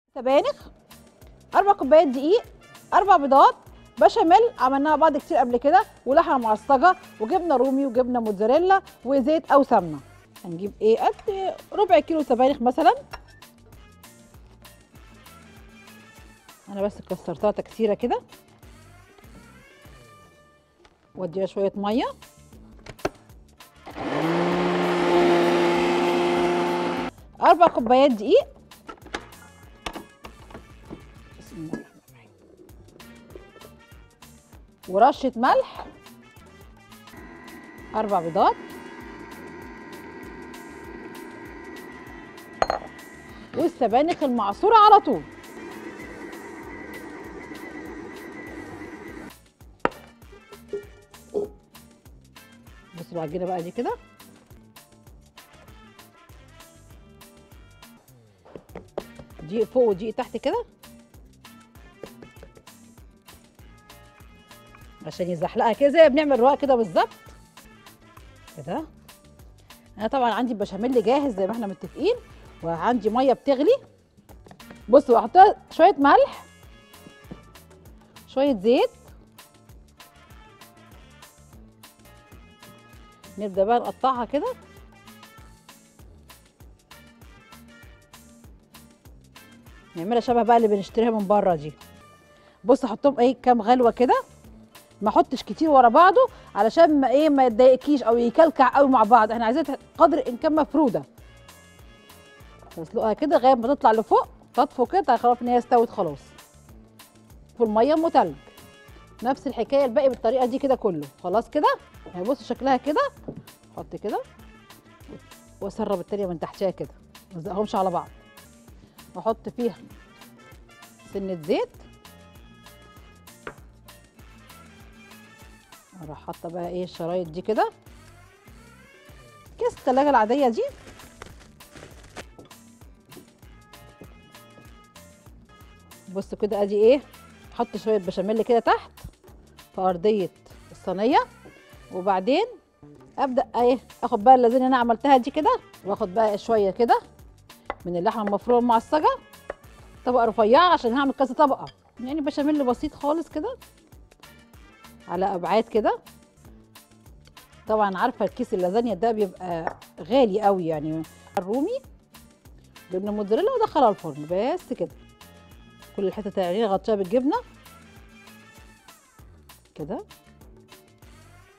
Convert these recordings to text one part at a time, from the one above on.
سبانخ اربع كوبايات دقيق اربع بيضات بشاميل عملناها بعض كتير قبل كده ولحمه معصجه وجبنه رومي وجبنه موتزاريلا وزيت او سمنه هنجيب ايه قد ربع كيلو سبانخ مثلا انا بس كسرتها تكسيره كده واديها شويه ميه اربع كوبايات دقيق بسم الله الرحمن الرحيم ورشه ملح اربع بيضات والسبانخ المعصوره على طول بصوا العجينه بقى دي كده دقيق فوق ودقيق تحت كده عشان يزحلقها كده زي ما بنعمل رواق كده بالظبط كده انا طبعا عندي بشاميل جاهز زي ما احنا متفقين وعندي ميه بتغلي بصوا هحط شويه ملح شويه زيت نبدا بقى نقطعها كده نعملها شبه بقى اللي بنشتريها من بره دي بص احطهم ايه كام غلوه كده ما احطش كتير ورا بعضه علشان ما ايه ما يتضايقكيش او يكلكع قوي مع بعض احنا عايزين قدر الامكان مفروده تسلقها كده لغايه ما تطلع لفوق تطفو كده خلاص ان هي استوت خلاص في الميه ام تلج نفس الحكايه الباقي بالطريقه دي كده كله خلاص كده يعني بصوا شكلها كده احط كده واسرب التانيه من تحتها كده ما الزقهمش على بعض واحط فيها سنه زيت اروح حاطه بقى ايه الشرايط دي كده كيس التلاجة العادية دي بصوا كده ادي ايه احط شوية بشاميل كده تحت في ارضية الصينية وبعدين ابدا ايه اخد بقى اللازانيا اللي انا عملتها دي كده واخد بقى شوية كده من اللحمة المفرومة المعصجة طبقة رفيعة عشان هعمل كذا طبقة يعني بشاميل بسيط خالص كده على ابعاد كده طبعا عارفه الكيس اللازانيا ده بيبقى غالي قوي يعني الرومي جبنه موتزاريلا وادخلها الفرن بس كده كل الحته التانية غطيها بالجبنه كده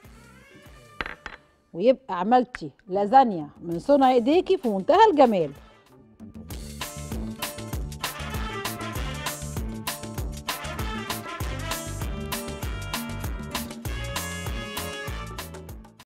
ويبقى عملتي لازانيا من صنع ايديكي في منتهى الجمال